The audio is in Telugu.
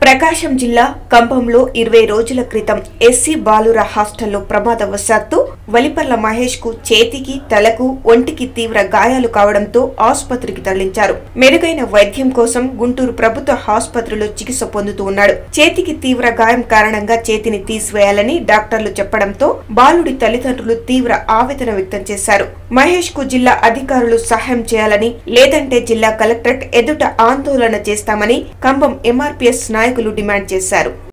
ప్రకాశం జిల్లా కంభంలో ఇరవై రోజుల క్రితం ఎస్సీ బాలుర హాస్టల్లో ప్రమాదవశాత్తు వలిపర్ల మహేష్ కు చేతికి తలకు ఒంటికి తీవ్ర గాయాలు కావడంతో ఆసుపత్రికి తరలించారు మెరుగైన వైద్యం కోసం గుంటూరు ప్రభుత్వ ఆసుపత్రిలో చికిత్స పొందుతూ ఉన్నాడు చేతికి తీవ్ర గాయం కారణంగా చేతిని తీసివేయాలని డాక్టర్లు చెప్పడంతో బాలుడి తల్లిదండ్రులు తీవ్ర ఆవేదన వ్యక్తం చేశారు మహేష్ కు జిల్లా అధికారులు సహాయం చేయాలని లేదంటే జిల్లా కలెక్టరేట్ ఎదుట ఆందోళన చేస్తామని కంభం ఎంఆర్పీఎస్ నాయకులు డిమాండ్ చేశారు